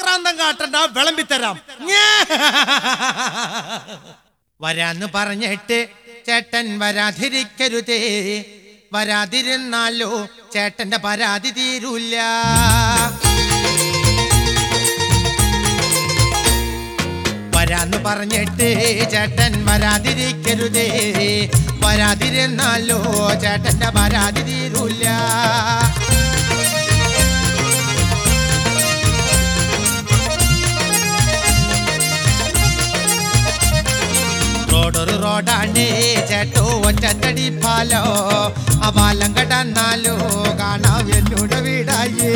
ആക്രാന്തം കാട്ടണ്ട വിളമ്പിത്തരാം വരാന്ന് പറഞ്ഞിട്ട് ചേട്ടൻ വരാതിരിക്കരുതേ വരാതിരുന്നാലോ ചേട്ടന്റെ പരാതി തീരൂല്ല വരാന്ന് പറഞ്ഞിട്ട് ചേട്ടൻ വരാതിരിക്കരുതേ വരാതിരുന്നാലോ ചേട്ടന്റെ പരാതി തീരൂല്ല റോഡൊരു റോഡാണ് ചേട്ടോ ഒറ്റത്തടി പാലോ ആ പാലം കടന്നാലോ കാണാം എന്നോട് വീടായേ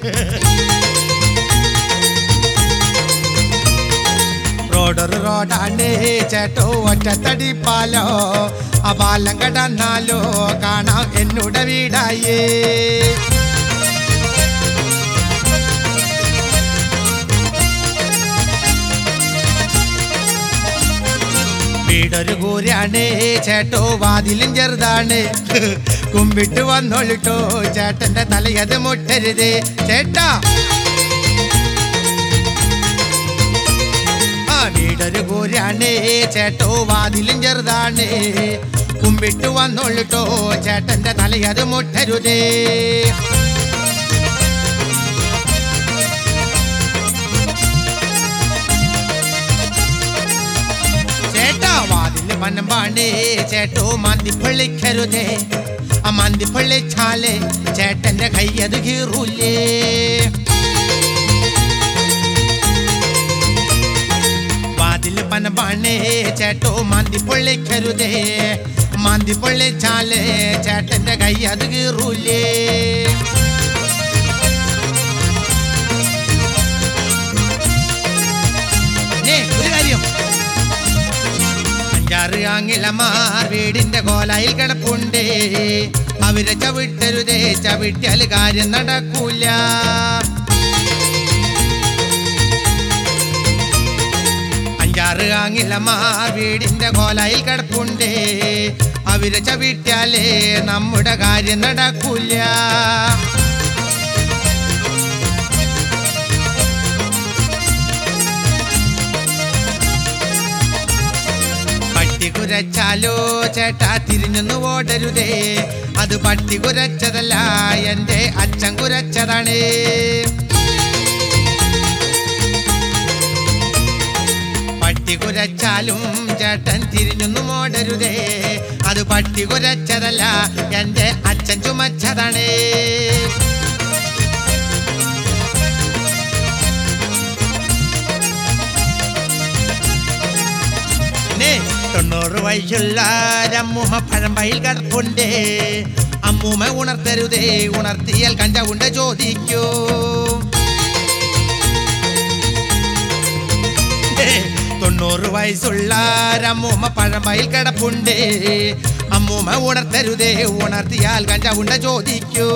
റോഡൊരു റോഡാണ് ചേട്ടോ ഒറ്റത്തടി പാലോ ആ പാലം കടന്നാലോ കാണാം എന്നോട് വീടായേ വീടൊരു കൂരാണ് ചേട്ടോ വാതിലും ചെറുതാണ് കുമ്പിട്ട് വന്നോളിട്ടോ ചേട്ടന്റെ തലയത് മുട്ടരുത് ചേട്ടാ ആ വീടൊരു കൂരാണ് ചേട്ടോ വാതിലും ചെറുതാണ് കുമ്പിട്ട് വന്നോളിട്ടോ ചേട്ടന്റെ തലയത് മുട്ടരുതേ ചേട്ടാ വാതില് പനമ്പാണ് ചേട്ടോ മന്തി പൊള്ളിക്കരുതേ ആ മന്തി പൊള്ളിച്ചാലേ ചേട്ടന്റെ കയ്യത് കീറൂലേ വാതില് പനമ്പാണ് ചേട്ടോ മന്തി പൊള്ളിക്കരുതേ മന്തി പൊള്ളിച്ചാലേ ചേട്ടന്റെ കയ്യത് കീറൂലേ നേ, ഒരു കാര്യം അഞ്ചാറ് ആങ്ങിളമാർ വീടിന്റെ കോലായിൽ കിടപ്പുണ്ട് അവരെ ചവിട്ടരുതേ ചവിട്ടിയാൽ കാര്യം നടക്കൂല അഞ്ചാറ് ആങ്ങിളമാർ വീടിന്റെ കോലായിൽ കിടപ്പുണ്ട് അവരെ ചവിട്ടിയാലേ നമ്മുടെ കാര്യം നടക്കൂല പട്ടി കുരച്ചാലോ ചേട്ടാ തിരിഞ്ഞൊന്നു ഓടരുതേ അത് പട്ടി കുരച്ചതല്ല എന്റെ അച്ഛൻ കുരച്ചതാണ് പട്ടി കുരച്ചാലും ചേട്ടൻ തിരിഞ്ഞൊന്നും ഓടരുതേ അത് പട്ടി കുരച്ചതല്ല എന്റെ അച്ഛൻ ചുമച്ചതാണ് പിന്നെ തൊണ്ണൂറ് വയസ്സുള്ള അമ്മൂമ്മ പഴമ്പയിൽ കിടപ്പുണ്ട് അമ്മൂമ്മ ഉണർത്തരുതേ ഉണർത്തിയാൽ കഞ്ചാവുണ്ട് ചോദിക്കൂ തൊണ്ണൂറ് വയസ്സുള്ള അമ്മൂമ്മ പഴമ്പയിൽ കിടപ്പുണ്ട് അമ്മൂമ്മ ഉണർത്തരുതേ ഉണർത്തിയാൽ കഞ്ചാവുണ്ട് ചോദിക്കൂ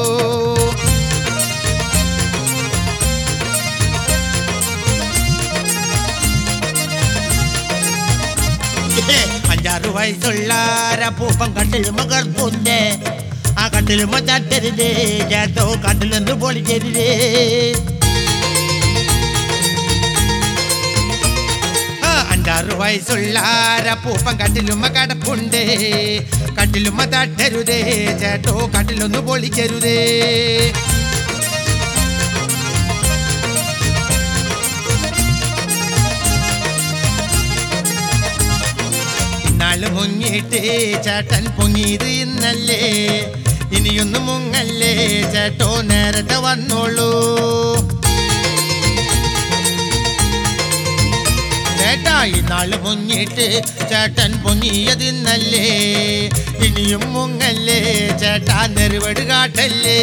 അഞ്ചാറ് വയസ്സുള്ള പൂപ്പം കണ്ടിൽ മകർപ്പുണ്ട് ആ കട്ടിൽ മറ്റരുത് ചേട്ടോ കട്ടിലെന്ന് പൊളിക്കരുത് ആ, അഞ്ചാറ് വയസ്സുള്ള പൂപ്പം കട്ടിലുമ്മ കടപ്പുണ്ട് കട്ടിലുമ്മ തട്ടരുതേ ചേട്ടോ കട്ടിലൊന്ന് പൊളിക്കരുതേ ഇന്നാള് മുങ്ങിയിട്ട് ചേട്ടൻ പൊങ്ങിയത് ഇന്നല്ലേ ഇനിയൊന്നും മുങ്ങല്ലേ ചേട്ടോ നേരത്തെ വന്നോളൂ ചേട്ടാ ഇന്നാള് മുങ്ങിയിട്ട് ചേട്ടൻ പൊങ്ങിയത് ഇന്നല്ലേ ഇനിയും മുങ്ങല്ലേ ചേട്ടാ നെരുവട് കാട്ടല്ലേ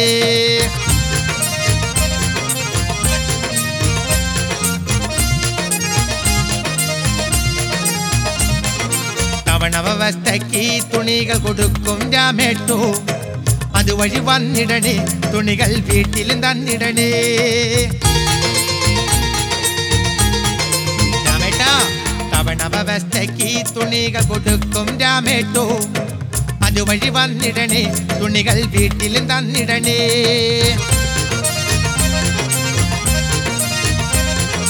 തവണ വ്യവസ്ഥയ്ക്ക് തുണികൾ കൊടുക്കും രാമേട്ടു അതുവഴി വന്നിടണേ തുണികൾ വീട്ടിലും തന്നിടണേ രാമേട്ടാ തവണ വ്യവസ്ഥയ്ക്ക് തുണികൾ കൊടുക്കും രാമേട്ടു അതുവഴി വന്നിടണേ തുണികൾ വീട്ടിലും തന്നിടണേ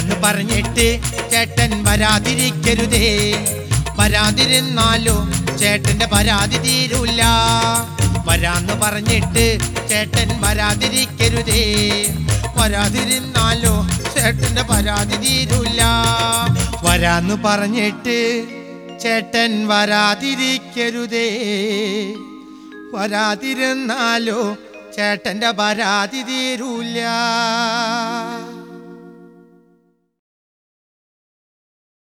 വരാന്ന് പറഞ്ഞിട്ട് ചേട്ടൻ വരാതിരിക്കരുതേ വരാതിരുന്നാലോ ചേട്ടന്റെ പരാതി തീരൂല വരാന്ന് പറഞ്ഞിട്ട് ചേട്ടൻ വരാതിരിക്കരുതേ വരാതിരുന്നാലോ ചേട്ടന്റെ പരാതി തീരൂല വരാന്ന് പറഞ്ഞിട്ട് ചേട്ടൻ വരാതിരിക്കരുതേ വരാതിരുന്നാലോ ചേട്ടന്റെ പരാതി തീരൂല